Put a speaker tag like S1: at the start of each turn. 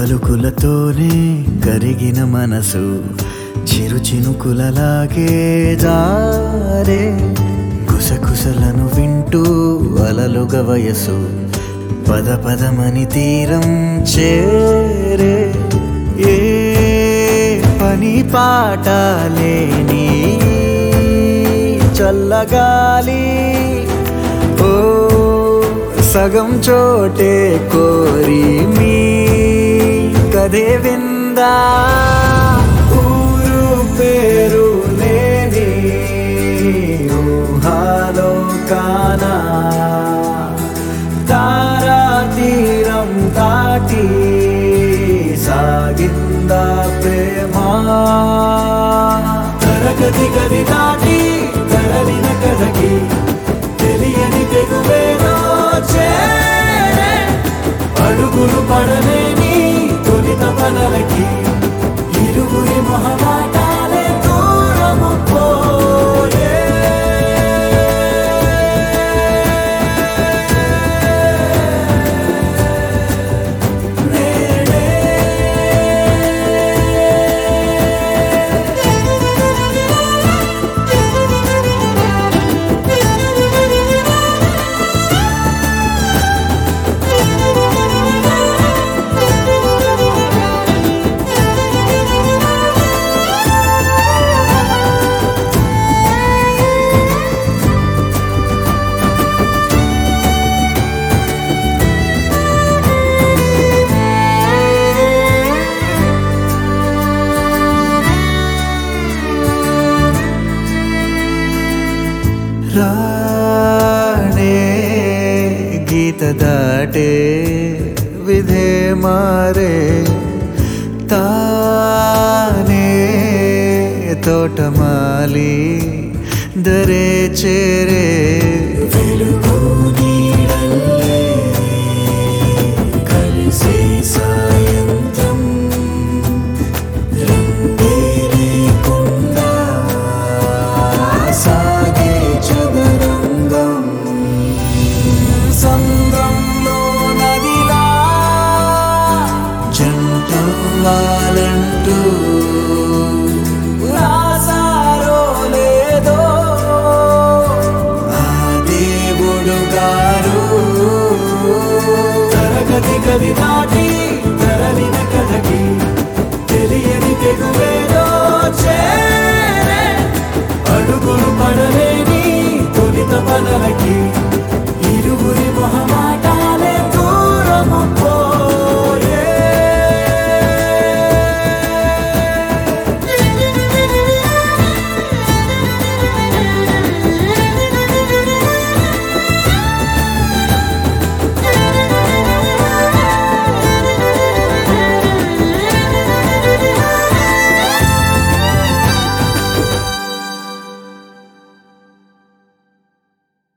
S1: పలుకులతోనే కరిగిన మనసు చిరు చినుకులలాగే జారే కుసకుసలను వింటూ అలలుగ వయసు పద పదమని తీరం చేరే ఏ పని పాట లేని చల్లగాలి ఓ సగం చోటే కోరి మీ కథే విందా ఊరు పేరు లేని ఊహాలో కానా తారా తీరం దాటి సాగిందా ప్రేమ తరగతి గది దాటి తరలిన కథకి తెలియని తెగువేదో చేరే అడుగులు పడలేని తొలిత పనలకి ఇరుగురి మొహమాటాలే దూరము పోయే రాణే గీత దాటే విధే మారే తానే తోటమాలి దరే చేరే వెలుగు నీడల్లే కలిసే సాయంత్రం రంగే లేకుండా సాగే చదరంగం సంద్రంలో నదిలా జంటవ్వాలంటూ రాసారో లేదో ఆ దేవుడు గారు తరగతి గది దాటి తరలిన కథకి తెలియని తెగువేదో చేరే అడుగులు పడలేని తొలిత పనలకి